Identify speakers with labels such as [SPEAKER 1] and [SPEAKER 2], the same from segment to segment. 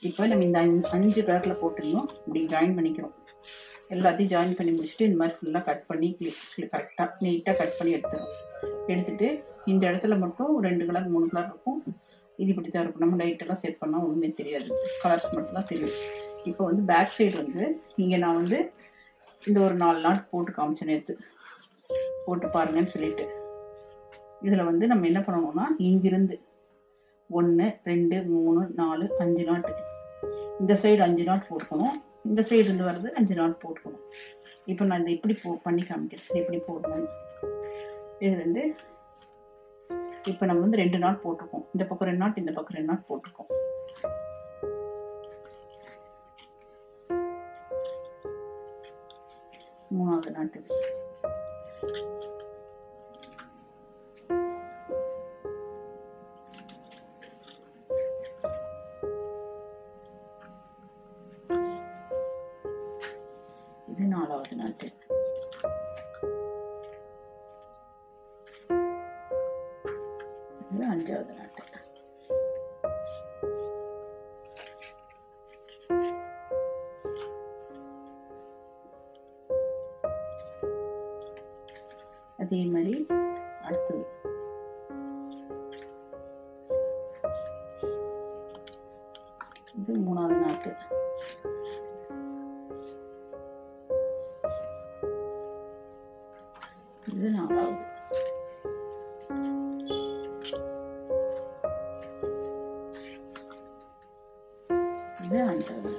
[SPEAKER 1] இப்போ நம்ம இந்த அஞ்சு அஞ்சு பேக்கில் போட்டுருந்தோம் இப்படி ஜாயின் பண்ணிக்கிறோம் எல்லாத்தையும் ஜாயின் பண்ணி முடிச்சுட்டு இந்த மாதிரி ஃபுல்லாக கட் பண்ணி கரெக்டாக நீட்டாக கட் பண்ணி எடுத்துடும் எடுத்துட்டு இந்த இடத்துல மட்டும் ரெண்டு கலர் மூணு கலர் இருக்கும் இது இப்படி தான் இருக்கும் நம்ம லைட்டெல்லாம் செட் பண்ணால் ஒன்றுமே தெரியாது கலர்ஸ் மட்டும் தான் தெரியும் இப்போ வந்து பேக் சைடு வந்து இங்கே நான் வந்து இந்த ஒரு நாலு நாட் போட்டு காமிச்சேன் நேற்று போட்டு பாருங்கன்னு சொல்லிட்டு இதில் வந்து நம்ம என்ன பண்ணணும்னா இங்கிருந்து ஒன்று ரெண்டு மூணு நாலு அஞ்சு நாட்டு இந்த சைடு அஞ்சு நாட் போட்டுக்கணும் இந்த சைடு இருந்து வர்றது அஞ்சு நாட் போட்டுக்கணும் இப்போ நான் இதை எப்படி போ பண்ணி காமிக்கிறேன் இது எப்படி போடணும் இதுலேருந்து இப்போ நம்ம வந்து ரெண்டு நாட் போட்டிருக்கோம் இந்த பக்கம் ரெண்டு நாட் இந்த பக்கம் ரெண்டு நாட் போட்டிருக்கோம் மூணாவது நாட்டு இது நாலாவது நாட்டு இது அஞ்சாவது நாட்டு அதே மாதிரி அடுத்தது இது மூணாவது நாட்டு இது நாலாவது இது அஞ்சாவது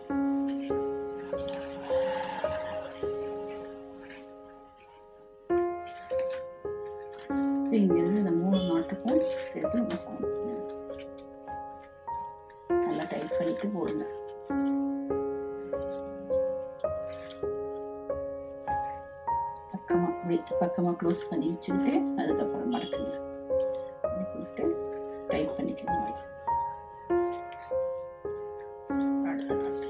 [SPEAKER 1] இப்போ இங்கிருந்து இந்த மூணு நாட்டுக்கும் சேர்த்து நம்ம போடணும் நல்லா டைட் பண்ணிட்டு போடுங்க பக்கமாக வெயிட் பக்கமாக க்ளோஸ் பண்ணி வச்சுக்கிட்டு அதுக்கப்புறம் மடக்குங்க இப்படி போட்டு டைட் பண்ணிக்கணும் அடுத்த நாட்டு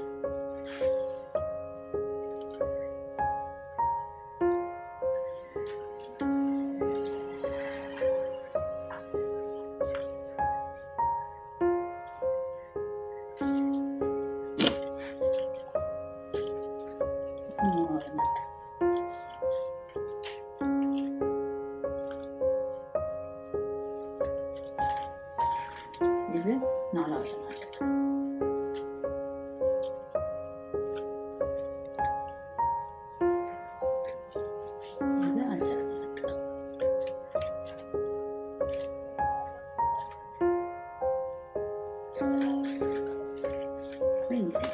[SPEAKER 1] மூணாவது நாட்டு இது நாலாவது நாட்டு இது அஞ்சாவது நாட்டு இப்ப இங்க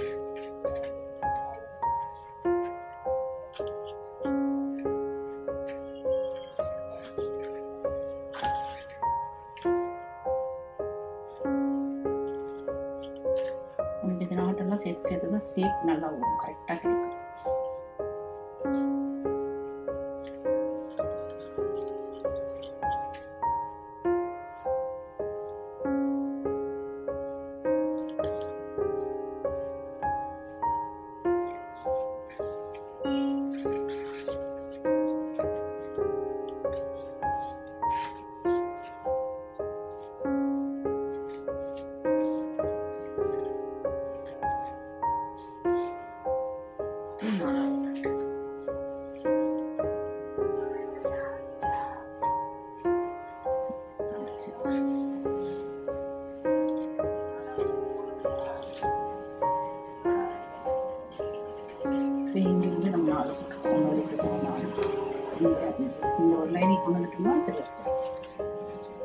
[SPEAKER 1] நமக்கு இந்த நாட்டெல்லாம் சேர்த்து சேர்த்து தான் ஷேப் நல்லா வரும் கரெக்டாக கிடைக்கும் இது நாலாவது நாட்டு அடிச்சு. இப்போ இங்கிருந்து நம்ம நாலு போட்டுருக்கோம் ஒன்று ரெண்டு மூணு நாலு இந்த இந்த ஒரு லைனை கொண்டு வந்துட்டோம்னா சரி இருக்கும்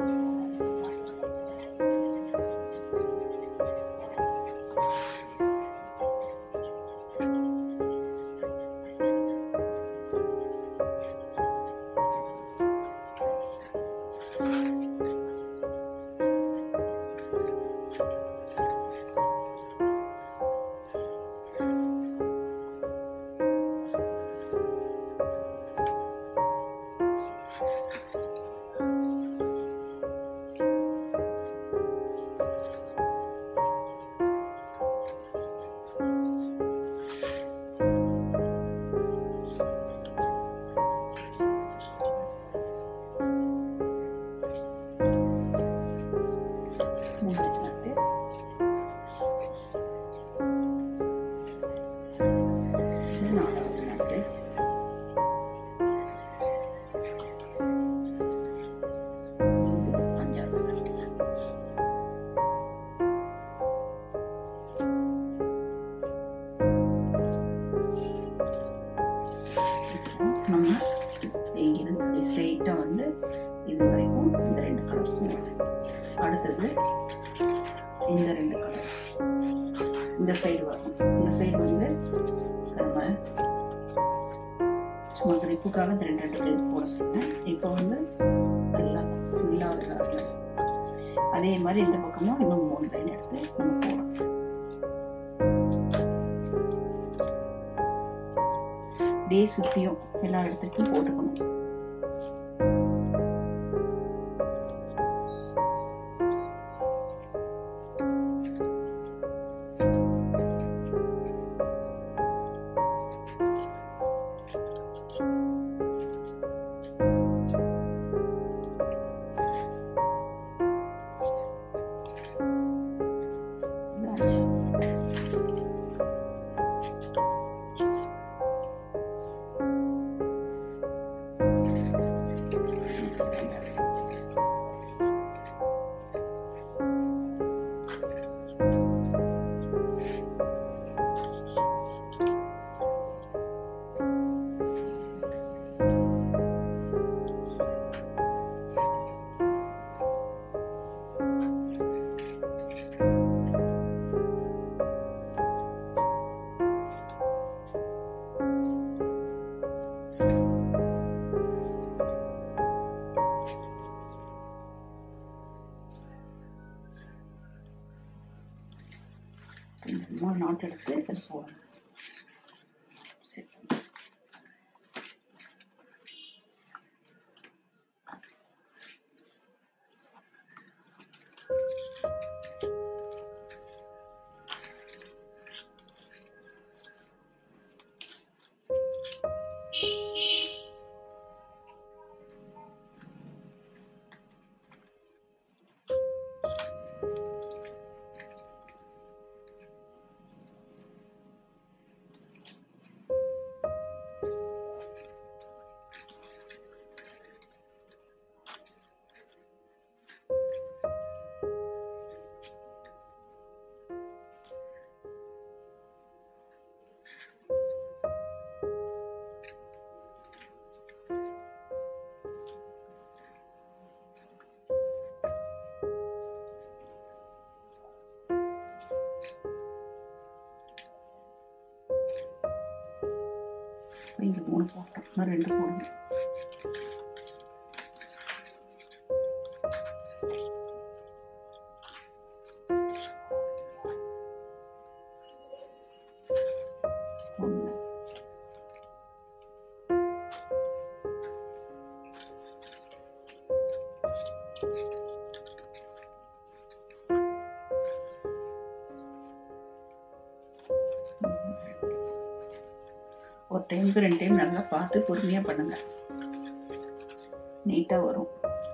[SPEAKER 1] இந்த ரெண்டு கலர் இந்த சைடு வரும் இந்த சைடு வந்து நம்ம சும்மா கிரிப்புக்காக இந்த ரெண்டு ரெண்டு கிளிப் போட சொன்னேன் இப்போ வந்து எல்லாம் ஃபுல்லாக வருது அதே மாதிரி இந்த பக்கமும் இன்னும் மூணு லைன் எடுத்து நம்ம போடலாம் அப்படியே சுற்றியும் எல்லா இடத்துக்கும் போட்டுக்கணும் மூணு நாட்டு எடுத்து இதில் போடணும் சரி இங்கே மூணு போட்டோம் இன்னும் ரெண்டு போடணும் ஒன்று ஒரு டைமுக்கு ரெண்டு டைம் நல்லா பார்த்து பொறுமையாக பண்ணுங்க நீட்டாக வரும்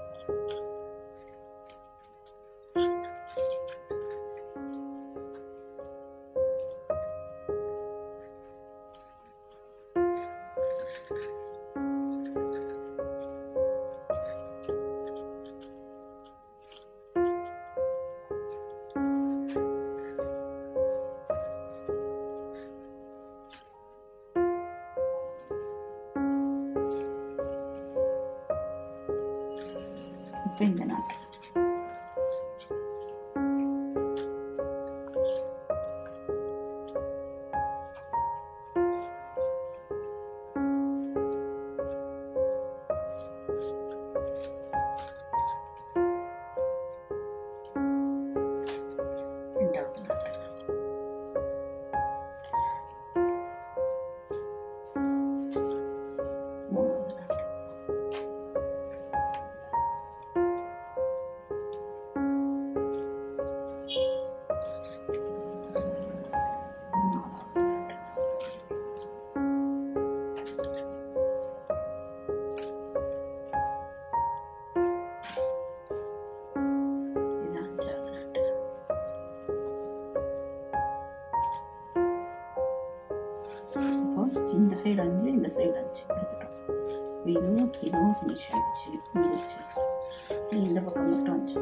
[SPEAKER 1] இப்போ இந்த நாட்டு ரெண்டாவது நாட்டு மூணாவது நாட்டு நாலாவது நாட்டு இது அஞ்சாவது நாட்டு இப்போ இந்த சைடு அஞ்சு இந்த சைடு அஞ்சு எடுத்துட்டோம் இதுவும் இதுவும் ஃபினிஷ் ஆகிடுச்சு முடிஞ்சிருச்சு நீ இந்த பக்கம் மட்டும் அஞ்சு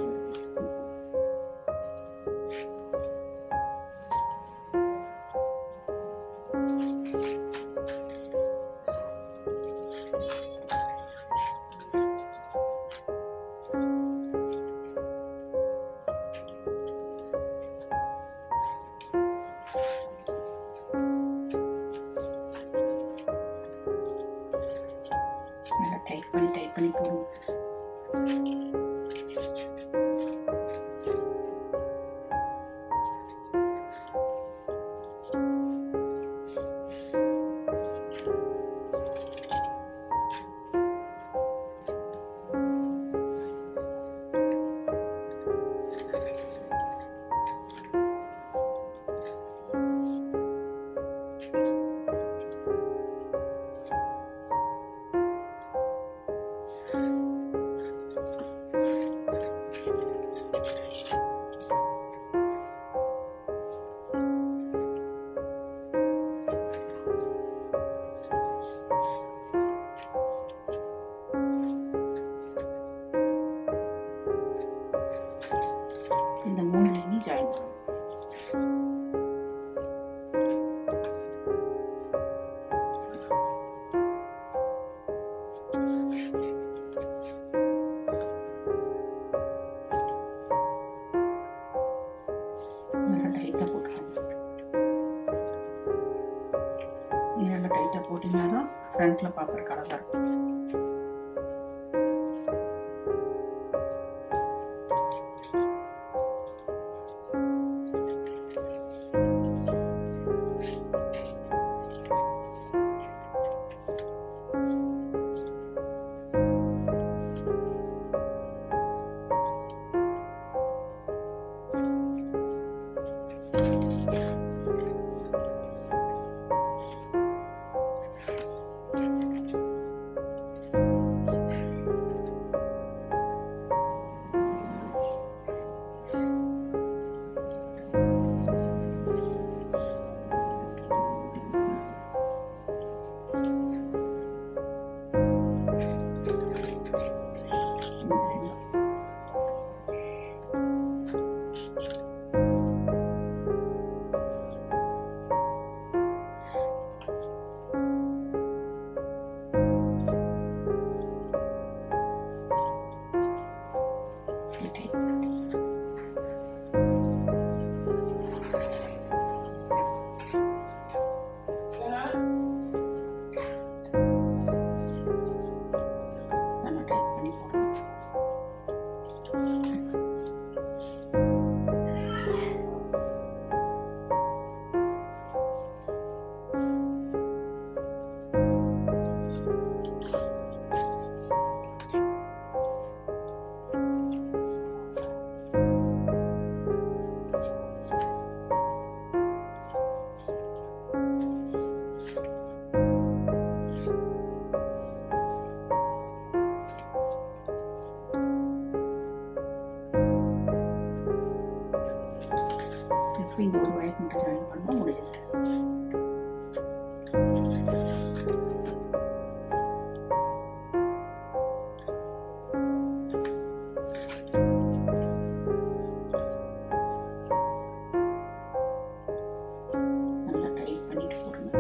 [SPEAKER 1] ஃப்ரண்ட்டில் பார்க்குறக்கு அழகாக இருக்கும் இந்த ரெண்டும் Okay. நல்லா டைட் பண்ணி போடணும் இப்போ இந்த ஒரு ஒயிட் மட்டும் ஜாயின் பண்ணால் முடியுது நல்லா டைட் பண்ணிட்டு போடுங்க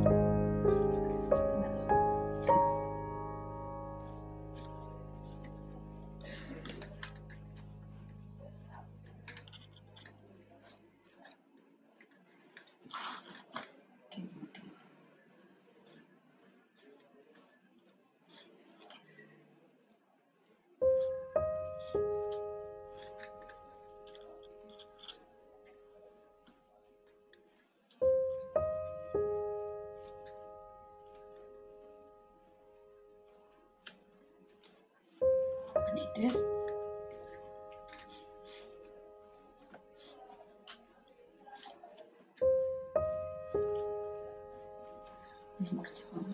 [SPEAKER 1] பண்ணிட்டு இது முடிச்சுக்கோங்க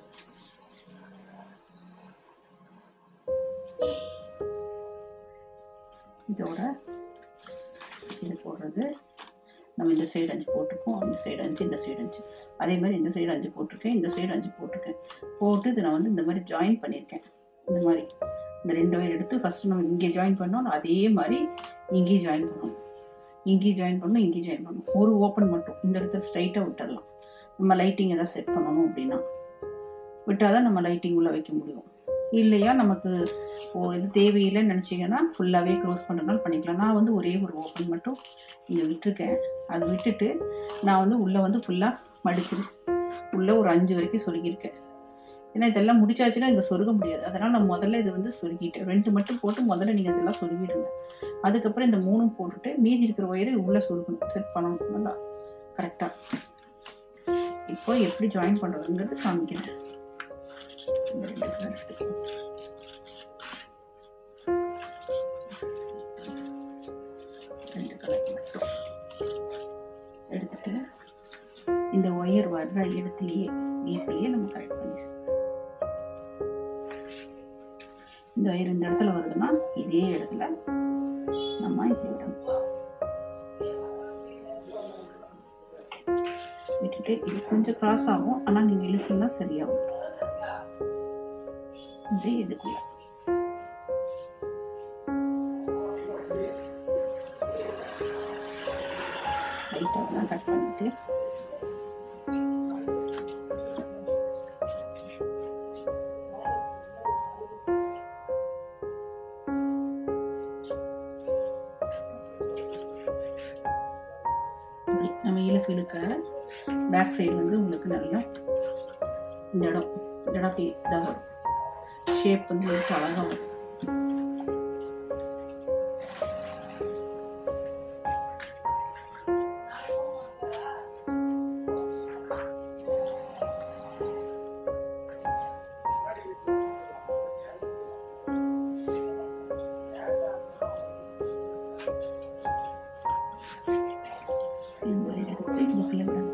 [SPEAKER 1] இதோட இது போடுறது நம்ம இந்த சைடு அஞ்சு போட்டிருக்கோம் அந்த சைடு அஞ்சு இந்த சைடு அஞ்சு அதே மாதிரி இந்த சைடு அஞ்சு போட்டிருக்கேன் இந்த சைடு அஞ்சு போட்டிருக்கேன் போட்டு இதை நான் வந்து இந்த மாதிரி ஜாயின் பண்ணியிருக்கேன் இந்த மாதிரி இந்த ரெண்டு வயர் எடுத்து ஃபஸ்ட்டு நம்ம இங்கே ஜாயின் பண்ணோம் அதே மாதிரி இங்கேயும் ஜாயின் பண்ணணும் இங்கேயும் ஜாயின் பண்ணணும் இங்கேயும் ஜாயின் பண்ணணும் ஒரு ஓப்பன் மட்டும் இந்த இடத்துல ஸ்ட்ரைட்டாக விட்டுடலாம் நம்ம லைட்டிங் எதாவது செட் பண்ணணும் அப்படின்னா விட்டால் தான் நம்ம லைட்டிங் உள்ளே வைக்க முடியும் இல்லையா நமக்கு ஓ இது தேவையில்லைன்னு நினச்சிங்கன்னா ஃபுல்லாகவே க்ளோஸ் பண்ணுறதுனால பண்ணிக்கலாம் நான் வந்து ஒரே ஒரு ஓப்பன் மட்டும் இங்கே விட்டுருக்கேன் அதை விட்டுட்டு நான் வந்து உள்ளே வந்து ஃபுல்லாக மடிச்சிரு உள்ளே ஒரு அஞ்சு வரைக்கும் சொருகியிருக்கேன் ஏன்னா இதெல்லாம் முடிச்சாச்சுன்னா இங்கே சொருக முடியாது அதனால் நான் முதல்ல இது வந்து சொருகிட்டேன் ரெண்டு மட்டும் போட்டு முதல்ல நீங்கள் இதெல்லாம் சொருகிடுங்க அதுக்கப்புறம் இந்த மூணும் போட்டுட்டு மீதி இருக்கிற ஒயரை உள்ளே சொருகணும் செட் பண்ணணும் நல்லா கரெக்டாக இப்போ எப்படி ஜாயின் பண்ணுறதுங்கிறது காமிக்கிறேன் இந்த ரெண்டு colours எடுத்துக்கோங்க. ரெண்டு கலர் மட்டும் எடுத்துட்டு இந்த ஒயர் வர்ற இடத்துலயே கேப்லயே நம்ம கரெக்ட் பண்ணி இந்த ஒயர் இந்த இடத்துல வருதுன்னா இதே இடத்துல நம்ம இப்படி விடணும் விட்டுட்டு இது கொஞ்சம் கிராஸ் ஆகும் ஆனால் நீங்கள் இழுத்தீங்கன்னா சரியாகும் இது இதுக்குள்ள லைட்டாக தான் கட் பண்ணிட்டு இப்படி நம்ம இழுக்க இழுக்க பேக் சைடு வந்து உங்களுக்கு நல்லா இந்த இடம் இல்லைனா அப்படி இதாக வரும் ஷேப் வந்து வந்துட்டு அழகாக வரும் இந்த வயர் எடுத்து இதுக்குள்ளே விடணும்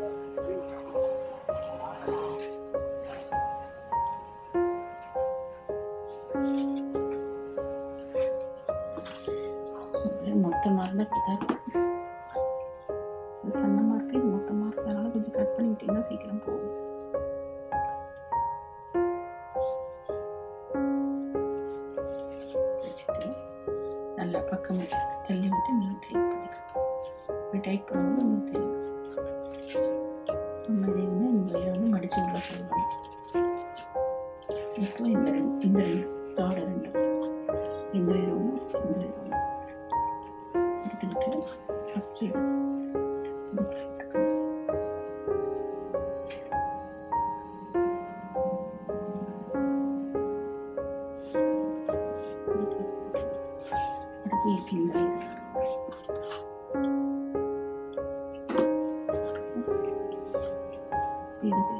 [SPEAKER 1] இது மொத்தமாக இருந்தால் இப்படி தான் இருக்கும் இது சன்னமாக இருக்குது இது மொத்தமாக இருக்குது அதனால் கொஞ்சம் கட் பண்ணி விட்டிங்கன்னா சீக்கிரம் போகும் வச்சுட்டு நல்லா பக்கம் தள்ளி விட்டு நல்லா டைட் பண்ணிக்கலாம் இப்படி டைட் பண்ணும்போது உங்களுக்கு தெரியும் நம்ம இதை வந்து இந்த இதை வந்து மடிச்சு உள்ள சொல்லலாம் இப்போ இந்த ரெண்டு இந்த ரெண்டு தாடு ரெண்டு இந்த வயிறு ஒன்று இந்த வயிறு ஒன்று எடுத்துக்கிட்டு ஃபஸ்ட்டு இது இது போட்டுக்கணும். அடுத்து இப்போ இந்த வயிறு இதுக்கு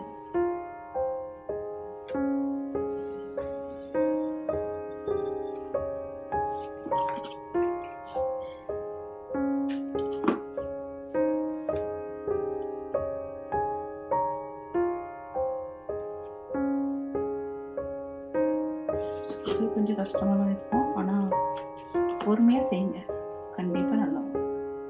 [SPEAKER 1] இது கொஞ்சம் கஷ்டமாக தான் இருக்கும் ஆனால் பொறுமையாக செய்யுங்க கண்டிப்பாக நல்லா வரும்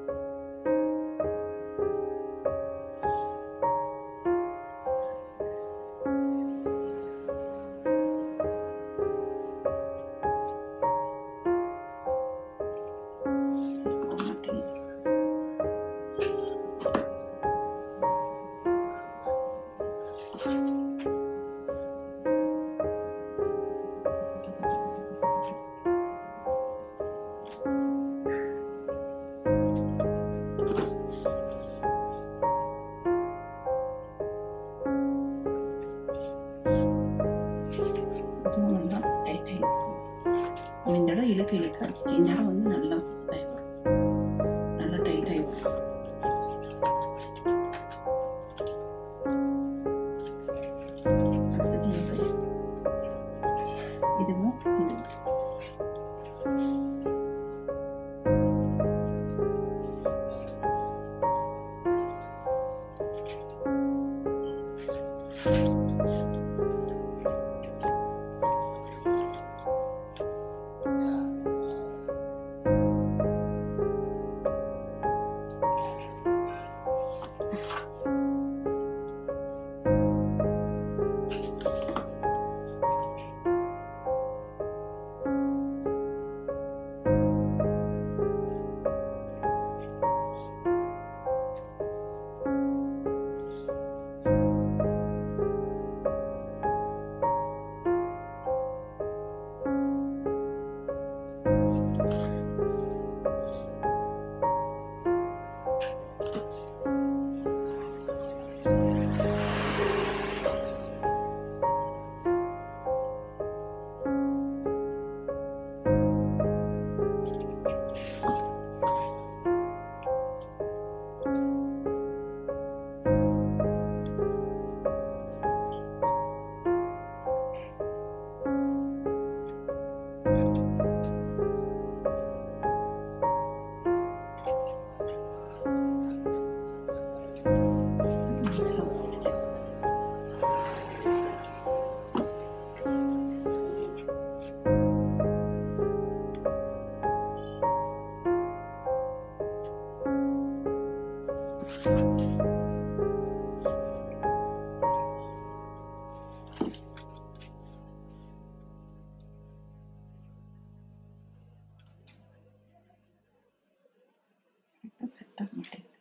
[SPEAKER 1] போக மாட்டேங்குது. இதுவும் நல்லா டைட்டாக இழுத்துக்கும் இந்த இடம் இழுக்க இழுக்க இந்த இடம் வந்து நல்லா இதாகி வரும் நல்லா டைட்டாகி வரும் அடுத்தது இந்த பையன் இதுவும் இதுவும் செட் ஆக மாட்டேங்குது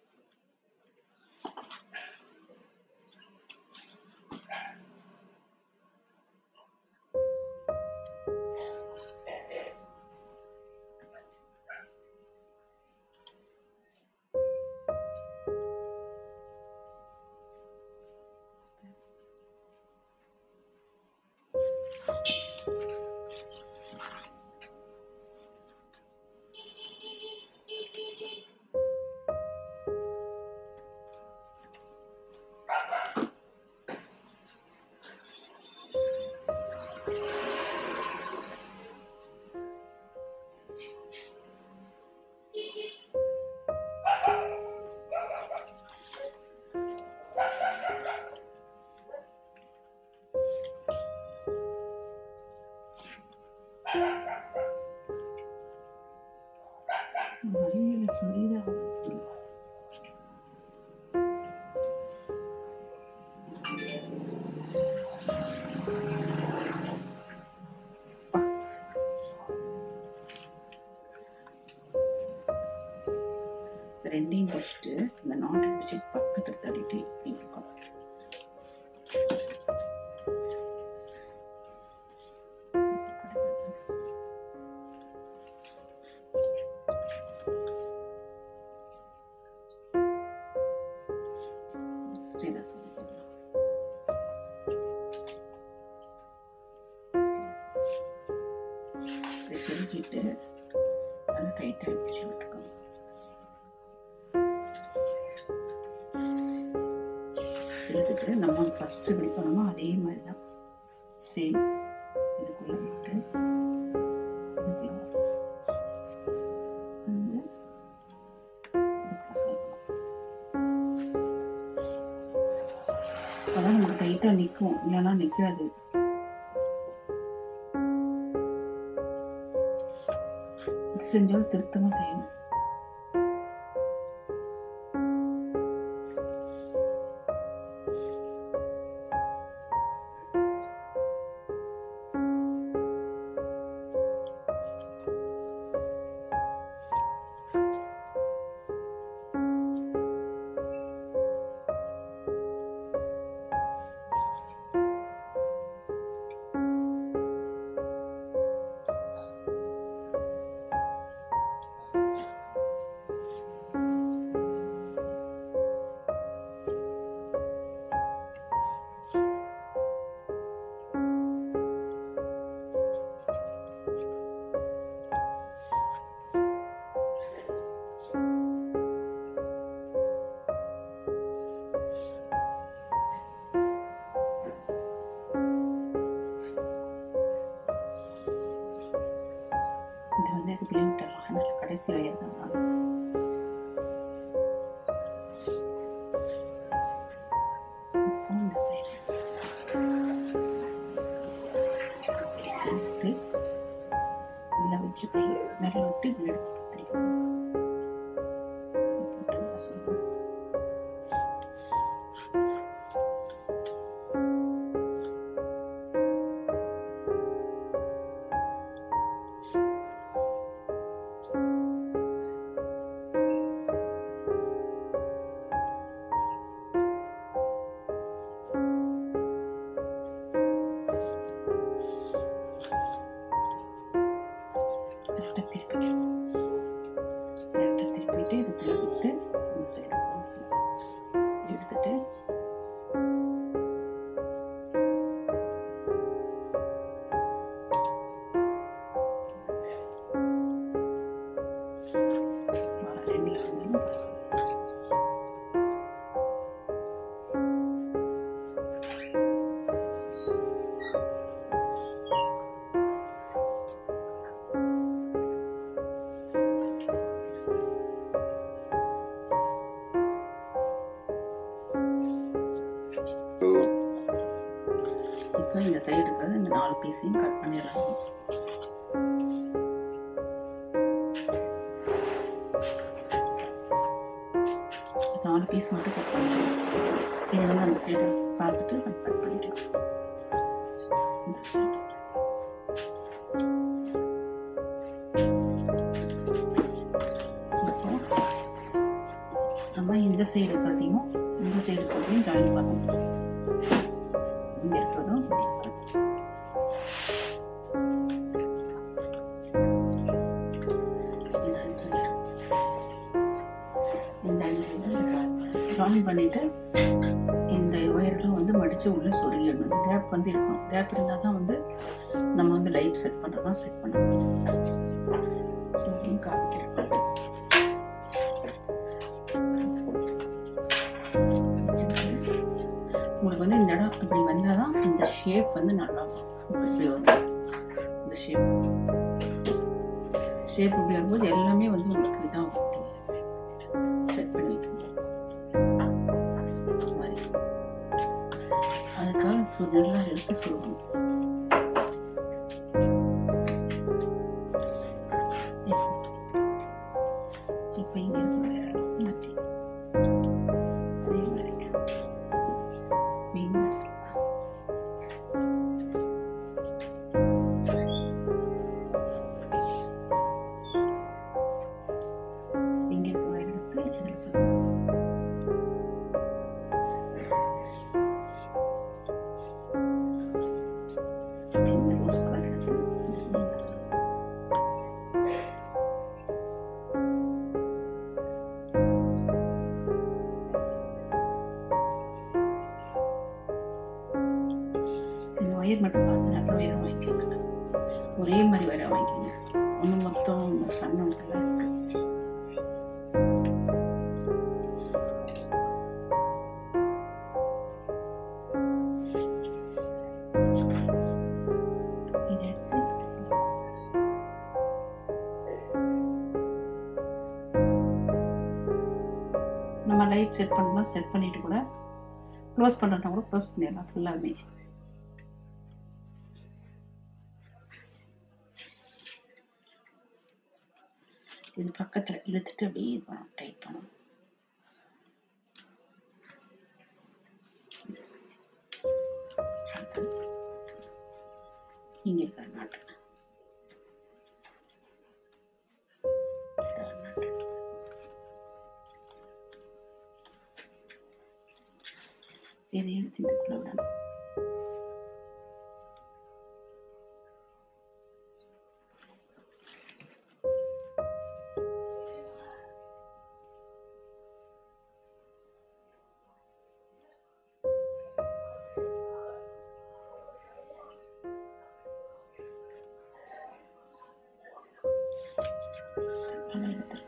[SPEAKER 1] வழியில் சொல்லிதான் ரெண்டையும் பிடிச்சிட்டு இந்த நாட்டை பிடிச்சி பக்கத்தில் தள்ளிட்டு இப்படி இருக்கும் First இதை சொல்லிக்கலாம். இப்படி சொல்லிட்டு நல்லா டைட்டாக பிடிச்சி எடுத்துக்கோங்க எடுத்துட்டு நம்ம ஃபஸ்ட்டு இப்படி பண்ணோமோ அதே மாதிரி தான் சேம் இதுக்குள்ளே விட்டு இதுக்குள்ள வந்து இதுக்குள்ள சொல்லணும் அப்பதான் நமக்கு டைட்டாக நிற்கும் இல்லைன்னா நிற்காது செஞ்சாலும் திருத்தமாக செய்யணும் இது வந்து இதுக்குள்ளே விட்டுடலாம் அதனால கடைசி வயர் தான் இப்போ இந்த சைடு விட்டு உள்ள வச்சு கை மேலே விட்டு இப்படி எடுத்து திருப்பி போட்டு வசனம். கரெக்டாக திருப்பிக்கலாம் கரெக்டாக திருப்பிட்டு இதுக்குள்ளே விட்டு இந்த சைடு எடுத்துட்டு ரெண்டில் வந்து இப்போ இந்த சைடு இருக்கிறது இந்த நாலு பீஸையும் கட் பண்ணிடலாம் நாலு பீஸ் மட்டும் கட் பண்ணிடலாம் இதை வந்து அந்த சைடு பார்த்துட்டு நம்ம கட் பண்ணிக்கலாம் இந்த side. இப்போ நம்ம இந்த சைடு இருக்கிறதையும் இந்த சைடு இருக்கிறதையும் ஜாயின் பண்ணணும் இங்க இருக்கிறதும் இங்க இருக்கிறதும். இந்த அஞ்சு layer. இந்த அஞ்சு ஜாயின் பண்ணிட்டு இந்த ஒயர்களும் வந்து மடிச்சு உள்ள சொருகிடணும் கேப் வந்து இருக்கணும் கேப் இருந்தால் தான் வந்து நம்ம வந்து லைட் செட் பண்ணுறதா செட் பண்ண முடியும் இதையும் காமிக்கிறேன் வச்சுட்டு உங்களுக்கு வந்து இந்த இடம் இப்படி வந்தால் தான் இந்த ஷேப் வந்து நல்லா இருக்கும். இப்படி வரும் இந்த ஷேப் ஷேப் இப்படி வரும்போது எல்லாமே வந்து உங்களுக்கு இதான் செட் பண்ணிக்கணும் இந்த மாதிரி அதுக்காக சு- நல்லா எடுத்து சொல்லணும் இப்போ இங்கே இருக்கிற இடம் மாற்றி அதே மாதிரி மீன் இங்கே இருக்கிற இடத்துல இதில் சொல்லணும் இந்த ரோஸ் கலர் எடுத்து இந்த நீல சொல்லணும் இந்த ஒயர் மட்டும் பார்த்து நல்லா உயரம் வாங்கிக்கோங்க ஒரே மாதிரி உயரம் வாங்கிக்கோங்க ஒன்று மொத்தம் சன்ன இருக்கு இதை எடுத்து நம்ம லைட் செட் பண்ணலாம் செட் பண்ணிட்டு கூட க்ளோஸ் பண்ணுறதுனா கூட க்ளோஸ் பண்ணிடலாம் ஃபுல்லாகவே இது பக்கத்தில் இழுத்துட்டு அப்படியே இது பண்ணணும் டைட் பண்ணணும் அடுத்தது இங்கே இருக்கிற நாட்டு இந்த நாட்டு. இதை எடுத்து இதுக்குள்ள விடணும் நல்லா எடுத்துரு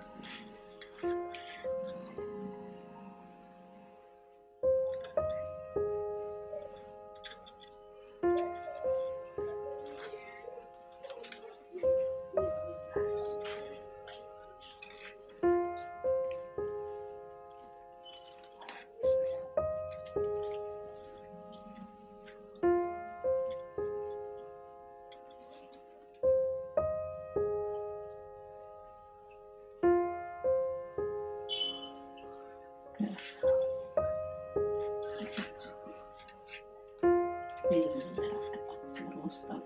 [SPEAKER 1] ரோஸ் தான்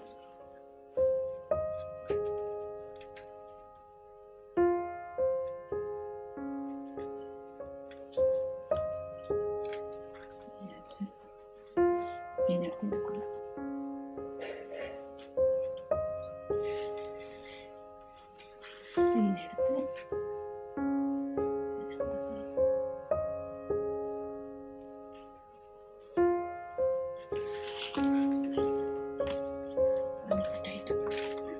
[SPEAKER 1] இதை எடுத்து இதுக்குள்ள இதை எடுத்து இதுக்குள்ள சொல்லணும். அதுக்கு டைட்டா போட்டு.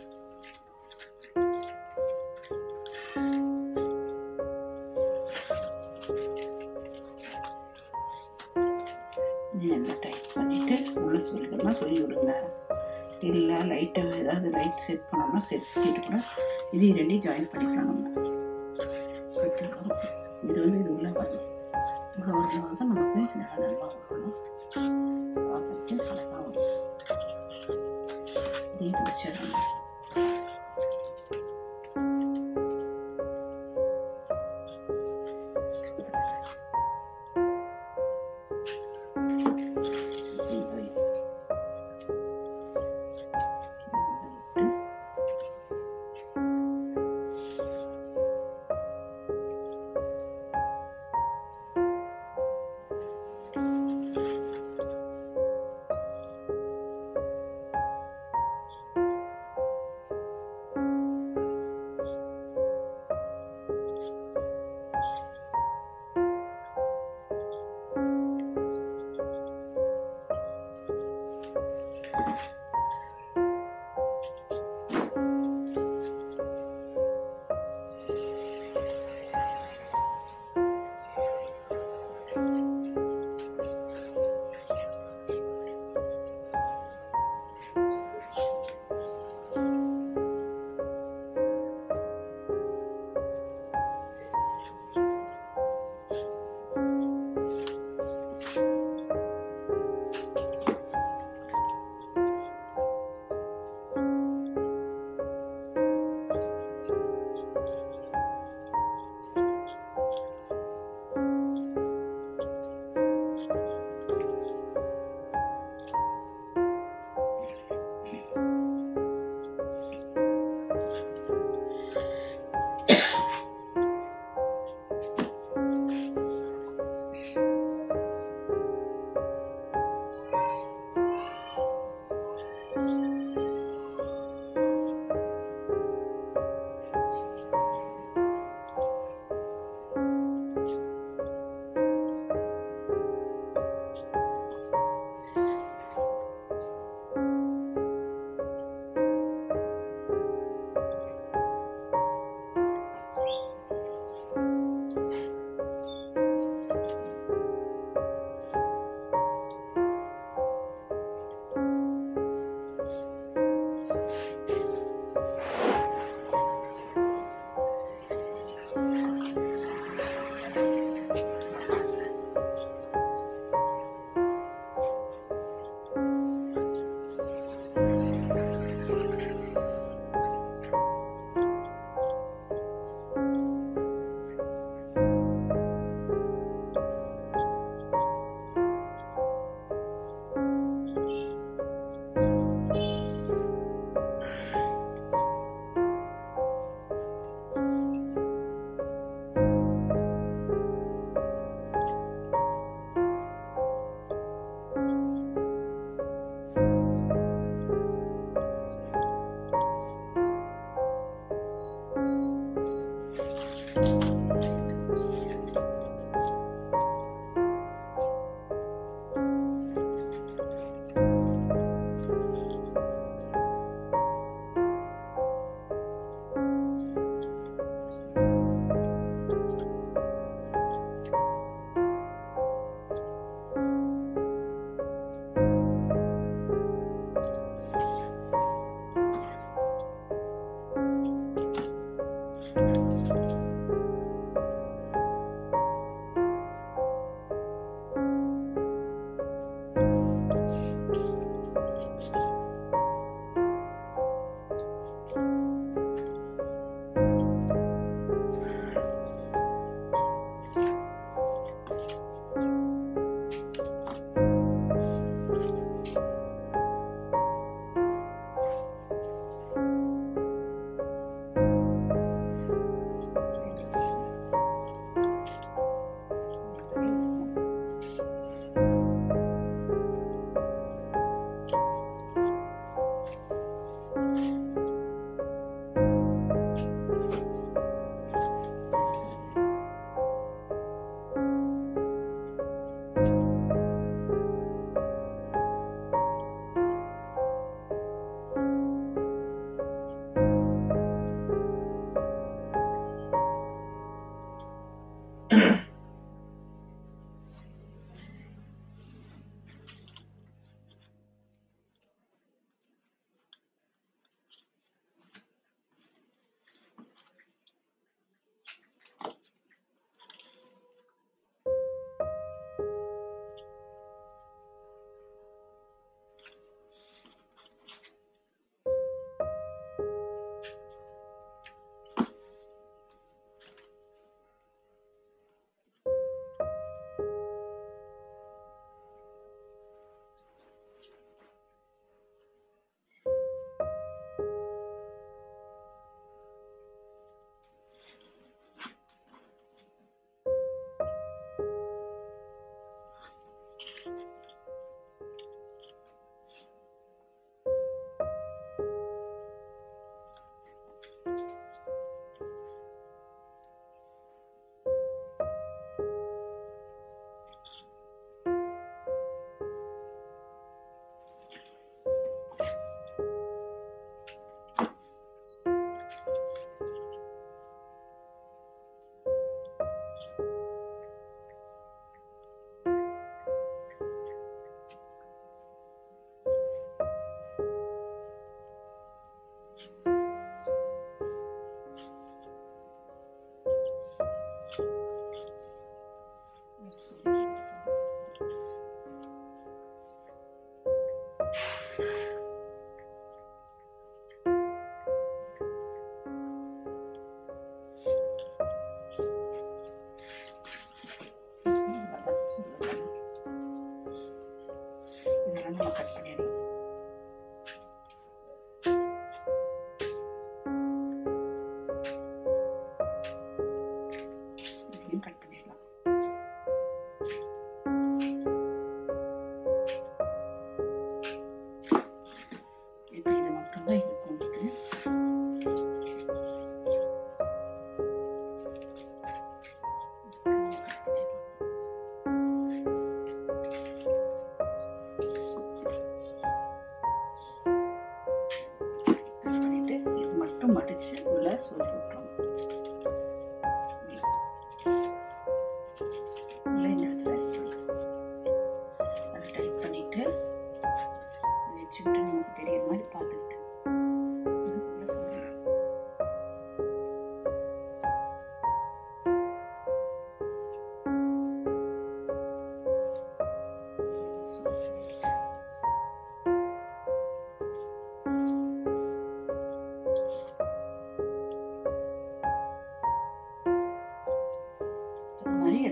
[SPEAKER 1] இது நல்லா டைட் பண்ணிட்டு உள்ள சொல்லிக்கணும்னா சொல்லி விடுங்க இல்லை லைட்டாக ஏதாவது லைட் செட் பண்ணோம்னா செட் பண்ணிட்டு கூட இதையும் ரெண்டையும் ஜாயின் பண்ணிக்கலாம் நம்ம கட்டில் வரும் இது வந்து இது உள்ள வரணும் உள்ள வரணும் தான் நமக்கு நல்லா நல்லா வரணும் பார்க்கறதுக்கு அழகாக வரும் இதையும் பிடிச்சிடணும்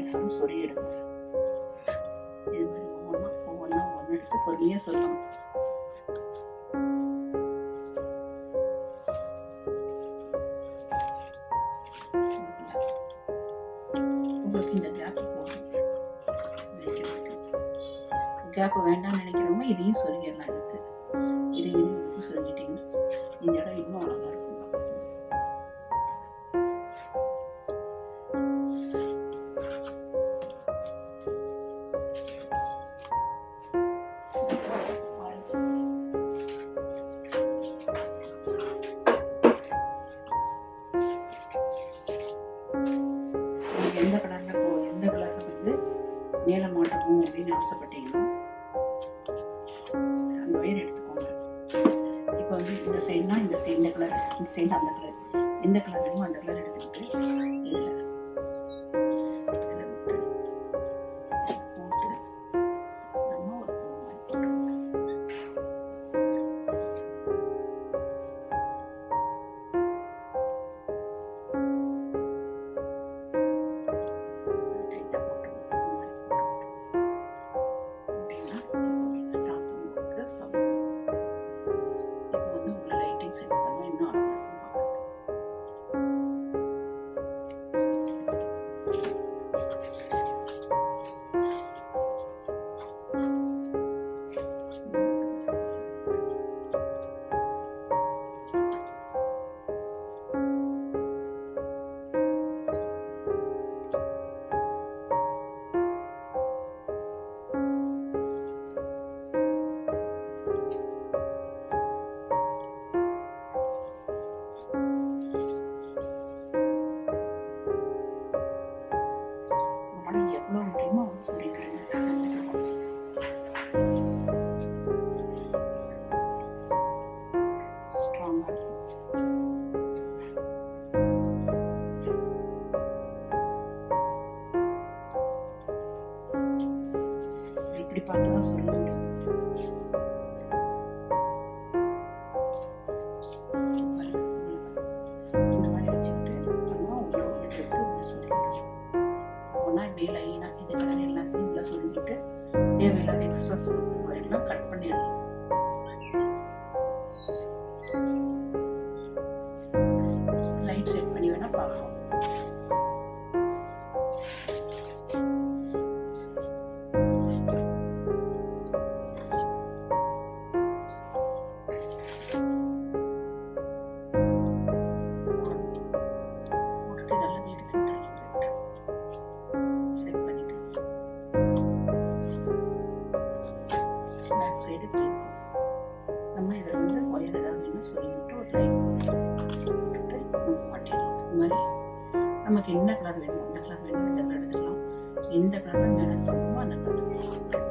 [SPEAKER 1] எல்லாரும் சொறி எடுக்கணும் இது மாதிரி ஒவ்வொன்றா ஒவ்வொன்றா ஒவ்வொன்று எடுத்து பொறுமையாக சொல்லணும் உங்களுக்கு இந்த கேப் போதும் கேப் வேண்டாம்னு நினைக்கிறவங்க இதையும் சொல்லிடலாம் எடுத்து இதையும் எடுத்து சொல்லிட்டீங்க இந்த இடம் இன்னும் அழகாக இருக்கும் ஆரஞ்சு. உங்களுக்கு எந்த கலர்ல போ எந்த கலர்ல வந்து மேலே மாட்டணும் அப்படின்னு ஆசைப்பட்டீங்கன்னா அந்த ஒயர் எடுத்துக்கோங்க இப்போ வந்து இந்த சைடுனா இந்த சைடு இந்த கலர் இந்த சைடு அந்த கலர் எந்த கலர் வேணுமோ அந்த கலர் எடுத்துக்கிட்டு இதில் இதில் விட்டு இதில் போட்டு நம்ம ஒரு பூ மாதிரி போட்டுக்கணும். டைட்டாக போட்டுக்கணும். இந்த மாதிரி போட்டுக்கணும். அப்படின்னா இப்போ ஸ்டார்ட் பண்ணுறதுக்கு சொல்லணும் இப்போ வந்து உங்களை லைட்டிங் செட் பண்ண இன்னும் அழகாக இருக்கும் பார்க்கறதுக்கு. உங்களால் எவ்வளோ முடியுமோ அவ்வளோ சொல்லிக்கிறேங்க ஸ்ட்ராங்காக இருக்கும் இப்படி பார்த்து தான் சொல்ல முடியும் இந்த மாதிரி வச்சுக்கிட்டு நம்ம உள்ள உள்ள எடுத்து உள்ள சொல்லிக்கணும் ஒன்றா இப்படி லைனாக இது கலர் எல்லாத்தையும் உள்ள சொல்லிக்கிட்டு தேவையில்லாத எக்ஸ்ட்ரா சொல்லுங்க எல்லாம் கட் பண்ணிடலாம் லைட் செட் பண்ணி வேணா பார்க்கலாம் போட்டுட்டு இதெல்லாம் எடுத்துட்டு செட் பண்ணிட்டு பேக் சைடு இப்படி இருக்கும் நம்ம இதில் வந்து ஒயர் ஏதாவது வேணும் சொல்லிவிட்டு ஒரு லைன் போட்டுட்டு நம்ம மாட்டிடலாம் இந்த மாதிரி நமக்கு என்ன கலர் வேணும் இந்த கலர் வேணும் இந்த கலர் எடுத்துக்கலாம் எந்த கலர் மேலே தோணுமோ அந்த கலர்